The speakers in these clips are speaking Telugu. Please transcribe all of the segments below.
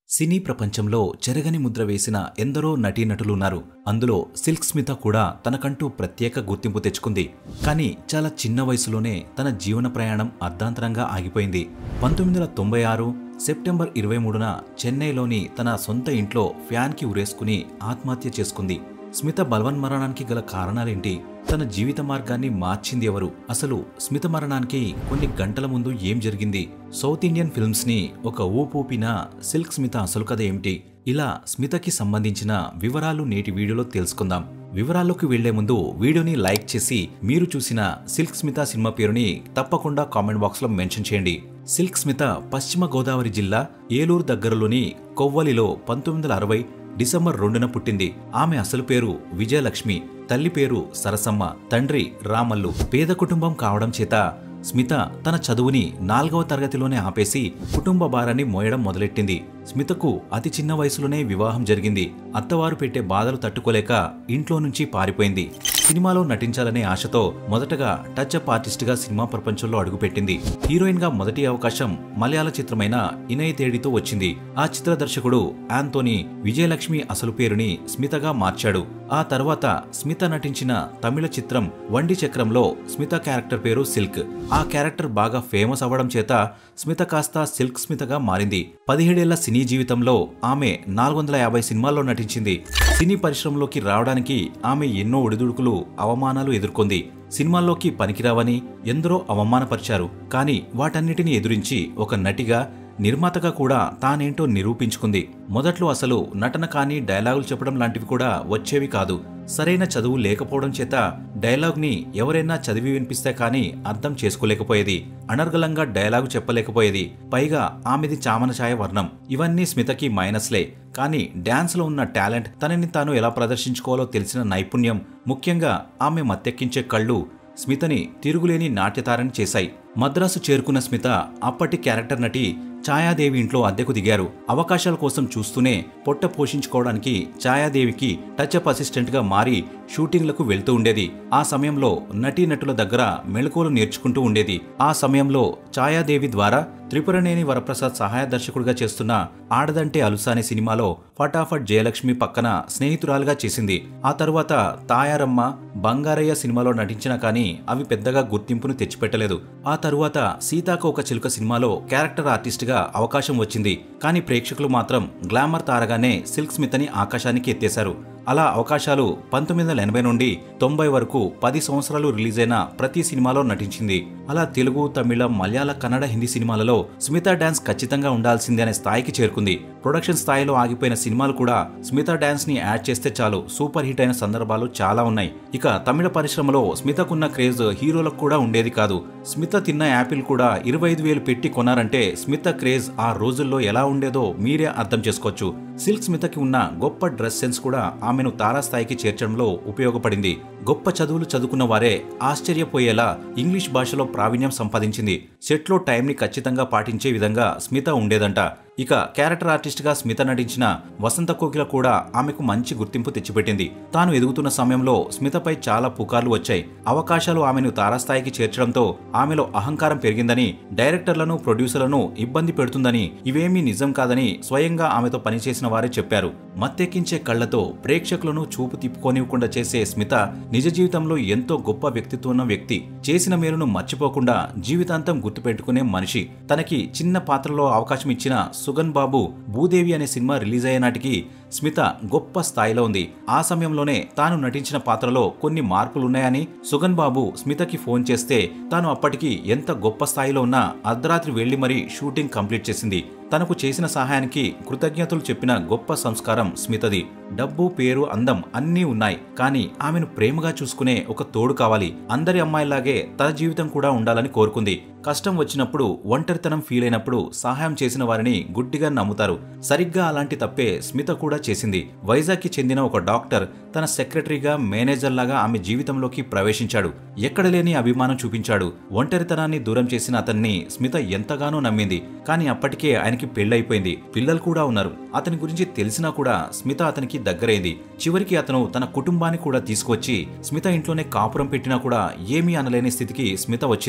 సినీ ప్రపంచంలో చెరగని ముద్ర వేసిన ఎందరో నటీనటులున్నారు అందులో సిల్క్ స్మిత కూడా తనకంటూ ప్రత్యేక గుర్తింపు తెచ్చుకుంది కానీ చాలా చిన్న వయసులోనే తన జీవన ప్రయాణం అర్ధాంతరంగా ఆగిపోయింది పంతొమ్మిది వందల తొంభై ఆరు సెప్టెంబర్ ఇరవై మూడున చెన్నైలోని తన సొంత ఇంట్లో ఫ్యాన్కి ఉరేసుకుని ఆత్మహత్య చేసుకుంది స్మిత బలవన్మరణానికి గల కారణాలేంటి తన జీవిత మార్గాన్ని మార్చింది ఎవరు అసలు స్మిత మరణానికి కొన్ని గంటల ముందు ఏం జరిగింది సౌత్ ఇండియన్ ఫిల్మ్స్ ని ఒక ఊపూపిన సిల్క్ స్మిత అసలు కథ ఏమిటి ఇలా స్మితకి సంబంధించిన వివరాలు నేటి వీడియోలో తెలుసుకుందాం వివరాల్లోకి వెళ్లే ముందు వీడియోని లైక్ చేసి మీరు చూసిన సిల్క్ స్మిత సినిమా పేరుని తప్పకుండా కామెంట్ బాక్స్ లో మెన్షన్ చేయండి సిల్క్ స్మిత పశ్చిమ గోదావరి జిల్లా ఏలూరు దగ్గరలోని కొవ్వలిలో పంతొమ్మిది వందల అరవై డిసెంబర్ రెండున పుట్టింది ఆమె అసలు పేరు విజయలక్ష్మి తల్లి పేరు సరసమ్మ తండ్రి రామల్లు పేద కుటుంబం కావడం చేత స్మిత తన చదువుని నాలుగవ తరగతిలోనే ఆపేసి కుటుంబ భారాన్ని మోయడం మొదలెట్టింది స్మితకు అతి చిన్న వయసులోనే వివాహం జరిగింది అత్తవారు పెట్టే బాధలు తట్టుకోలేక ఇంట్లో నుంచి పారిపోయింది సినిమాలో నటించాలనే ఆశతో మొదటగా టచ్ అప్ ఆర్టిస్ట్ గా సినిమా ప్రపంచంలో అడుగుపెట్టింది హీరోయిన్ గా మొదటి అవకాశం మలయాళ చిత్రమైన ఇనయ్ తేడితో వచ్చింది ఆ చిత్ర దర్శకుడు ఆంతోనీ విజయలక్ష్మి అసలు పేరుని స్మితగా మార్చాడు ఆ తర్వాత స్మిత నటించిన తమిళ చిత్రం వండి చక్రంలో స్మిత క్యారెక్టర్ పేరు సిల్క్ ఆ క్యారెక్టర్ బాగా ఫేమస్ అవ్వడం చేత స్మిత కాస్త సిల్క్ స్మితగా మారింది పదిహేడేళ్ల సినీ జీవితంలో ఆమె నాలుగు వందల యాభై సినిమాల్లో నటించింది సినీ పరిశ్రమలోకి రావడానికి ఆమె ఎన్నో ఒడిదుడుకులు అవమానాలు ఎదుర్కొంది సినిమాల్లోకి పనికిరావని ఎందరో అవమానపరిచారు కానీ వాటన్నిటిని ఎదురించి ఒక నటిగా నిర్మాతగా కూడా తానేంటో నిరూపించుకుంది మొదట్లో అసలు నటన కానీ డైలాగులు చెప్పడం లాంటివి కూడా వచ్చేవి కాదు సరైన చదువు లేకపోవడం చేత డైలాగ్ని ఎవరైనా చదివి వినిపిస్తే కానీ అర్థం చేసుకోలేకపోయేది అనర్గళంగా డైలాగు చెప్పలేకపోయేది పైగా ఆమెది చామనఛాయ వర్ణం ఇవన్నీ స్మితకి మైనస్లే కానీ డ్యాన్స్లో ఉన్న టాలెంట్ తనని తాను ఎలా ప్రదర్శించుకోవాలో తెలిసిన నైపుణ్యం ముఖ్యంగా ఆమె మత్తెక్కించే కళ్ళు స్మితని తిరుగులేని నాట్యతారని చేశాయి మద్రాసు చేరుకున్న స్మిత అప్పటి క్యారెక్టర్ నటి ఛాయాదేవి ఇంట్లో అద్దెకు దిగారు అవకాశాల కోసం చూస్తూనే పొట్ట పోషించుకోవడానికి ఛాయాదేవికి టచ్అప్ అసిస్టెంట్ గా మారి షూటింగ్లకు వెళ్తూ ఉండేది ఆ సమయంలో నటీనటుల దగ్గర మెళకువలు నేర్చుకుంటూ ఉండేది ఆ సమయంలో ఛాయాదేవి ద్వారా త్రిపురనేని వరప్రసాద్ సహాయ దర్శకుడిగా చేస్తున్న ఆడదంటే అలుసా అనే సినిమాలో ఫటాఫట్ జయలక్ష్మి పక్కన స్నేహితురాలుగా చేసింది ఆ తరువాత తాయారమ్మ బంగారయ్య సినిమాలో నటించినా కానీ అవి పెద్దగా గుర్తింపును తెచ్చిపెట్టలేదు ఆ తరువాత సీతాకు ఒక చిలుక సినిమాలో క్యారెక్టర్ ఆర్టిస్ట్ గా అవకాశం వచ్చింది కానీ ప్రేక్షకులు మాత్రం గ్లామర్ తారగానే సిల్క్ స్మిత్ అని ఆకాశానికి ఎత్తేశారు అలా అవకాశాలు పంతొమ్మిది వందల ఎనభై నుండి తొంభై వరకు పది సంవత్సరాలు రిలీజ్ అయిన ప్రతి సినిమాలో నటించింది అలా తెలుగు తమిళ మలయాళ కన్నడ హిందీ సినిమాలలో స్మిత డాన్స్ ఖచ్చితంగా ఉండాల్సిందే అనే స్థాయికి చేరుకుంది ప్రొడక్షన్ స్థాయిలో ఆగిపోయిన సినిమాలు కూడా స్మిత డాన్స్ ని యాడ్ చేస్తే చాలు సూపర్ హిట్ అయిన సందర్భాలు చాలా ఉన్నాయి ఇక తమిళ పరిశ్రమలో స్మితకున్న క్రేజ్ హీరోలకు కూడా ఉండేది కాదు స్మిత తిన్న యాపిల్ కూడా ఇరవై ఐదు వేలు పెట్టి కొన్నారంటే స్మిత క్రేజ్ ఆ రోజుల్లో ఎలా ఉండేదో మీరే అర్థం చేసుకోవచ్చు సిల్క్ స్మితకి ఉన్న గొప్ప డ్రెస్ సెన్స్ కూడా ఆమెను తారాస్థాయికి చేర్చడంలో ఉపయోగపడింది గొప్ప చదువులు చదువుకున్న వారే ఆశ్చర్యపోయేలా ఇంగ్లీష్ భాషలో ప్రావీణ్యం సంపాదించింది సెట్లో టైంని ఖచ్చితంగా పాటించే విధంగా స్మిత ఉండేదంట ఇక క్యారెక్టర్ ఆర్టిస్ట్ గా స్మిత నటించిన వసంత కోకిల కూడా ఆమెకు మంచి గుర్తింపు తెచ్చిపెట్టింది తాను ఎదుగుతున్న సమయంలో స్మితపై చాలా పుకార్లు వచ్చాయి అవకాశాలు ఆమెను తారాస్థాయికి చేర్చడంతో ఆమెలో అహంకారం పెరిగిందని డైరెక్టర్లను ప్రొడ్యూసర్లను ఇబ్బంది పెడుతుందని ఇవేమీ నిజం కాదని స్వయంగా ఆమెతో పనిచేసిన వారే చెప్పారు మత్తెక్కించే కళ్లతో ప్రేక్షకులను చూపు తిప్పుకోనివ్వకుండా చేసే స్మిత నిజ జీవితంలో ఎంతో గొప్ప వ్యక్తిత్వం ఉన్న వ్యక్తి చేసిన మేలును మర్చిపోకుండా జీవితాంతం గుర్తుపెట్టుకునే మనిషి తనకి చిన్న పాత్రలో అవకాశం ఇచ్చిన సుగన్ బాబు భూదేవి అనే సినిమా రిలీజ్ అయ్యే నాటికి స్మిత గొప్ప స్థాయిలో ఉంది ఆ సమయంలోనే తాను నటించిన పాత్రలో కొన్ని మార్పులున్నాయని సుగన్ బాబు స్మితకి ఫోన్ చేస్తే తాను అప్పటికి ఎంత గొప్ప స్థాయిలో ఉన్నా అర్ధరాత్రి వెళ్లి మరీ షూటింగ్ కంప్లీట్ చేసింది తనకు చేసిన సహాయానికి కృతజ్ఞతలు చెప్పిన గొప్ప సంస్కారం స్మితది డబ్బు పేరు అందం అన్నీ ఉన్నాయి కానీ ఆమెను ప్రేమగా చూసుకునే ఒక తోడు కావాలి అందరి అమ్మాయిలాగే తన జీవితం కూడా ఉండాలని కోరుకుంది కష్టం వచ్చినప్పుడు ఒంటరితనం ఫీల్ అయినప్పుడు సహాయం చేసిన వారిని గుడ్డిగా నమ్ముతారు సరిగ్గా అలాంటి తప్పే స్మిత కూడా చేసింది వైజాగ్కి చెందిన ఒక డాక్టర్ తన సెక్రటరీగా మేనేజర్ లాగా ఆమె జీవితంలోకి ప్రవేశించాడు ఎక్కడ లేని అభిమానం చూపించాడు ఒంటరితనాన్ని దూరం చేసిన అతన్ని స్మిత ఎంతగానో నమ్మింది కానీ అప్పటికే ఆయనకి పెళ్ళైపోయింది పిల్లలు కూడా ఉన్నారు అతని గురించి తెలిసినా కూడా స్మిత అతనికి దగ్గరైంది చివరికి అతను తన కుటుంబాన్ని కూడా తీసుకొచ్చి స్మిత ఇంట్లోనే కాపురం పెట్టినా కూడా ఏమీ అనలేని స్థితికి స్మిత వచ్చింది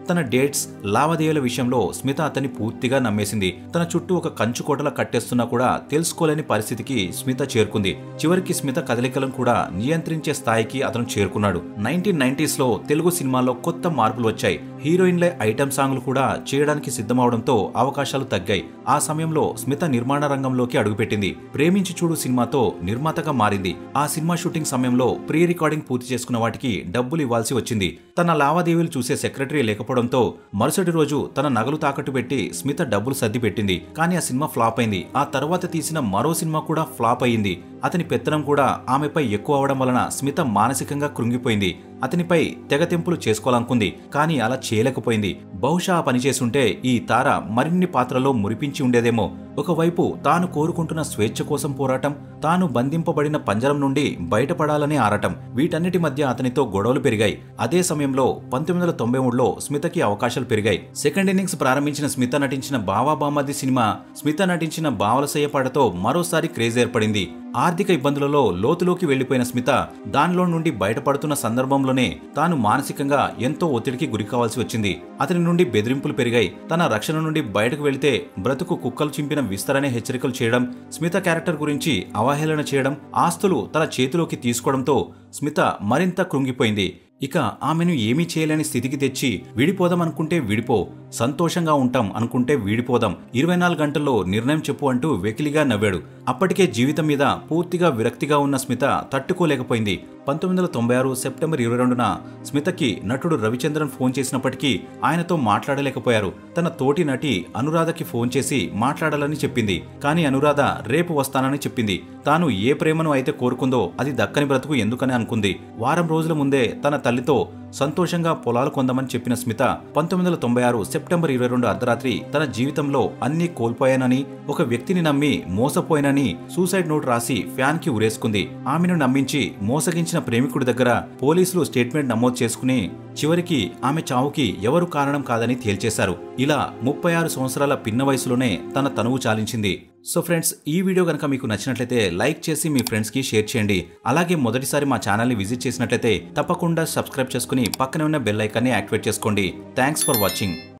తన డేట్స్ లావాదేవీల విషయంలో స్మిత అతన్ని పూర్తిగా నమ్మేసింది తన చుట్టూ ఒక కంచు కోటలా కట్టేస్తున్నా కూడా తెలుసుకోలేని పరిస్థితికి స్మిత చేరుకుంది చివరికి స్మిత కదలికలను కూడా నియంత్రించే స్థాయికి అతను చేరుకున్నాడు నైన్టీన్ నైన్టీస్ లో తెలుగు సినిమాల్లో కొత్త మార్పులు వచ్చాయి హీరోయిన్లే ఐటమ్ సాంగ్లు కూడా చేయడానికి సిద్ధమవడంతో అవకాశాలు తగ్గాయి ఆ సమయంలో స్మిత నిర్మాణ రంగంలోకి అడుగుపెట్టింది ప్రేమించి చూడు సినిమాతో నిర్మాతగా మారింది ఆ సినిమా షూటింగ్ సమయంలో ప్రీ రికార్డింగ్ పూర్తి చేసుకున్న వాటికి డబ్బులు ఇవ్వాల్సి వచ్చింది తన లావాదేవీలు చూసే సెక్రటరీ లేకపోవడంతో మరుసటి రోజు తన నగలు తాకట్టు పెట్టి స్మిత డబ్బులు సర్ది పెట్టింది కానీ ఆ సినిమా ఫ్లాప్ అయింది ఆ తర్వాత తీసిన మరో సినిమా కూడా ఫ్లాప్ అయింది అతని పెత్తనం కూడా ఆమెపై ఎక్కువ అవడం వలన స్మిత మానసికంగా కృంగిపోయింది అతనిపై తెగతెంపులు చేసుకోవాలనుకుంది కానీ అలా చేయలేకపోయింది బహుశా ఆ పని చేసుంటే ఈ తార మరిన్ని పాత్రలో మురిపించి ఉండేదేమో ఒకవైపు తాను కోరుకుంటున్న స్వేచ్ఛ కోసం పోరాటం తాను బంధింపబడిన పంజరం నుండి బయటపడాలనే ఆరాటం వీటన్నిటి మధ్య అతనితో గొడవలు పెరిగాయి అదే సమయంలో పంతొమ్మిది వందల తొంభై మూడులో స్మితకి అవకాశాలు పెరిగాయి సెకండ్ ఇన్నింగ్స్ ప్రారంభించిన స్మిత నటించిన బావా బామ్మది సినిమా స్మిత నటించిన బావలసయ్య పాటతో మరోసారి క్రేజ్ ఏర్పడింది ఆర్థిక ఇబ్బందులలో లోతులోకి వెళ్లిపోయిన స్మిత దానిలో నుండి బయటపడుతున్న సందర్భంలోనే తాను మానసికంగా ఎంతో ఒత్తిడికి గురి కావాల్సి వచ్చింది అతని నుండి బెదిరింపులు పెరిగాయి తన రక్షణ నుండి బయటకు వెళితే బ్రతుకు కుక్కలు చింపిన విస్తరనే హెచ్చరికలు చేయడం స్మిత క్యారెక్టర్ గురించి అవహేళన చేయడం ఆస్తులు తన చేతిలోకి తీసుకోవడంతో స్మిత మరింత కృంగిపోయింది ఇక ఆమెను ఏమీ చేయలేని స్థితికి తెచ్చి విడిపోదాం అనుకుంటే విడిపో సంతోషంగా ఉంటాం అనుకుంటే విడిపోదాం ఇరవై నాలుగు గంటల్లో నిర్ణయం చెప్పు అంటూ వెకిలిగా నవ్వాడు అప్పటికే జీవితం మీద పూర్తిగా విరక్తిగా ఉన్న స్మిత తట్టుకోలేకపోయింది పంతొమ్మిది వందల తొంభై ఆరు సెప్టెంబర్ ఇరవై రెండున స్మితకి నటుడు రవిచంద్రన్ ఫోన్ చేసినప్పటికీ ఆయనతో మాట్లాడలేకపోయారు తన తోటి నటి అనురాధకి ఫోన్ చేసి మాట్లాడాలని చెప్పింది కానీ అనురాధ రేపు వస్తానని చెప్పింది తాను ఏ ప్రేమను అయితే కోరుకుందో అది దక్కని బ్రతుకు ఎందుకని అనుకుంది వారం రోజుల ముందే తన తల్లితో సంతోషంగా పొలాలు కొందామని చెప్పిన స్మిత పంతొమ్మిది వందల తొంభై ఆరు సెప్టెంబర్ ఇరవై రెండు అర్ధరాత్రి తన జీవితంలో అన్నీ కోల్పోయానని ఒక వ్యక్తిని నమ్మి మోసపోయానని సూసైడ్ నోట్ రాసి ఫ్యాన్ కి ఉరేసుకుంది ఆమెను నమ్మించి మోసగించిన ప్రేమికుడి దగ్గర పోలీసులు స్టేట్మెంట్ నమోదు చేసుకుని చివరికి ఆమె చావుకి ఎవరు కారణం కాదని తేల్చేశారు ఇలా ముప్పై ఆరు సంవత్సరాల పిన్న వయసులోనే తన తనువు చాలించింది సో ఫ్రెండ్స్ ఈ వీడియో కనుక మీకు నచ్చినట్లయితే లైక్ చేసి మీ ఫ్రెండ్స్ కి షేర్ చేయండి అలాగే మొదటిసారి మా ఛానల్ ని విజిట్ చేసినట్లయితే తప్పకుండా సబ్స్క్రైబ్ చేసుకుని పక్కనే ఉన్న బెల్ ఐకాన్ని యాక్టివేట్ చేసుకోండి థ్యాంక్స్ ఫర్ వాచింగ్